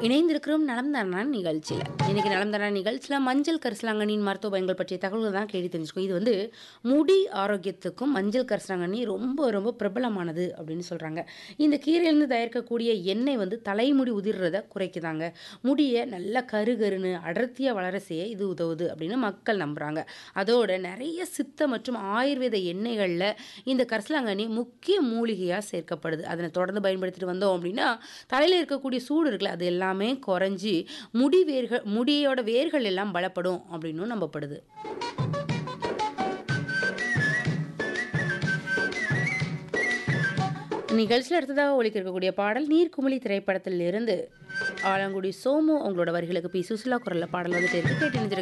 இணைந்திருக்கிறோம் நலம் தானா நிகழ்ச்சியில் இன்னைக்கு நலம் தானா நிகழ்ச்சியில் மஞ்சள் கரிசலாங்கண்ணியின் மருத்துவ பயன்கள் பற்றிய தகவல்கள் தான் கேள்வி தெரிஞ்சுக்கோ இது வந்து முடி ஆரோக்கியத்துக்கும் மஞ்சள் கரிசலாங்கண்ணி ரொம்ப ரொம்ப பிரபலமானது அப்படின்னு சொல்கிறாங்க இந்த கீரையிலேருந்து தயாரிக்கக்கூடிய எண்ணெய் வந்து தலைமுடி உதிர்றதை குறைக்குதாங்க முடியை நல்லா கருகருன்னு அடர்த்தியாக வளர செய்ய இது உதவுது அப்படின்னு மக்கள் நம்புகிறாங்க அதோட நிறைய சித்த மற்றும் ஆயுர்வேத எண்ணெய்களில் இந்த கரிசலாங்கண்ணி முக்கிய மூலிகையாக சேர்க்கப்படுது அதனை தொடர்ந்து பயன்படுத்திட்டு வந்தோம் அப்படின்னா தலையில் இருக்கக்கூடிய சூடு இருக்குல்ல அது எல்லாமே குறைஞ்சி முடி வேர்கள் முடியோட வேர்கள் எல்லாம் பலப்படும் அப்படின்னும் நம்பப்படுது நிகழ்ச்சியில் அடுத்ததாக ஒழிக்க இருக்கக்கூடிய பாடல் நீர்க்குமிழி திரைப்படத்தில் இருந்து ஆலங்குடி சோமு அவங்களோட வரிகளுக்கு பி சுசிலா குரலில் பாடல் வந்துட்டு இருக்கு கேட்டு